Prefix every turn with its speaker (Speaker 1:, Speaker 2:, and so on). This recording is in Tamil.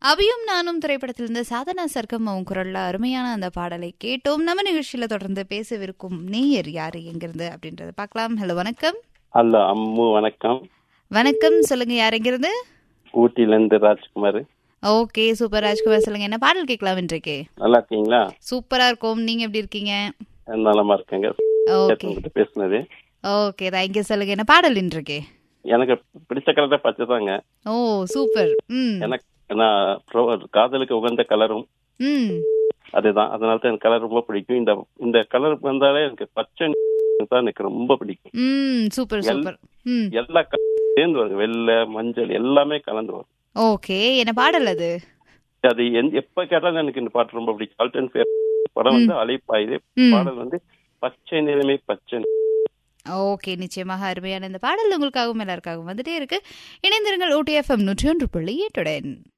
Speaker 1: அபியும் நானும் திரைப்படத்திலிருந்து சாதனா சர்க்கம் அவங்க குரல்ல அருமையான அந்த பாடலை கேட்டோம் நம்ம நிகழ்ச்சியில தொடர்ந்து பேசவிருக்கும் நேயர் யாரு எங்கிருந்து அப்படின்றத பார்க்கலாம் ஹலோ வணக்கம்
Speaker 2: ஹலோ அம்மு வணக்கம்
Speaker 1: வணக்கம் சொல்லுங்க யார் எங்கிருந்து
Speaker 2: ஊட்டிலேருந்து ராஜ்குமார்
Speaker 1: ஓகே சூப்பர் ராஜ்குமார் சொல்லுங்க என்ன பாடல் கேட்கலாம் இன்றைக்கு
Speaker 2: நல்லா இருக்கீங்களா
Speaker 1: சூப்பரா இருக்கும் நீங்க எப்படி இருக்கீங்க
Speaker 2: நலமா இருக்கேங்க
Speaker 1: ஓகே
Speaker 2: உங்ககிட்ட பேசுனது
Speaker 1: ஓகே தேங்க்யூ சொல்லுங்க என்ன பாடல் இன்றைக்கு
Speaker 2: எனக்கு பிடிச்ச கலரை பச்சை தாங்க
Speaker 1: ஓ சூப்பர் ம்
Speaker 2: எனக்கு நான் pro- காதலுக்கு உகந்த கலரும்
Speaker 1: ம்
Speaker 2: அதுதான் அதனால தான் எனக்கு கலர் ரொம்ப பிடிக்கும் இந்த இந்த கலர் வந்தாலே எனக்கு பச்சை தான் எனக்கு ரொம்ப பிடிக்கும்
Speaker 1: ம் சூப்பர் சூப்பர் ம்
Speaker 2: எல்லா colour சேர்ந்து வரும் வெள்ளை மஞ்சள் எல்லாமே கலந்து வரும்
Speaker 1: ஓகே என்ன பாடல் அது
Speaker 2: அது எந்த- எப்ப கேட்டாலும் எனக்கு இந்த பாட்டு ரொம்ப பிடிக்கும் ஆல்டன் ஃபேர் படம் வந்து அலைப்பாயுது
Speaker 1: ம்
Speaker 2: பாடல் வந்து பச்சை நிறமே பச்சை
Speaker 1: ஓகே நிச்சயமாக அருமையான இந்த பாடல் உங்களுக்காகவும் எல்லாருக்காகவும் வந்துட்டே இருக்கு இணைந்திருங்கள் ஓடிஎஃப்எம் நூற்றி ஒன்று புள்ளி எட்டுடன்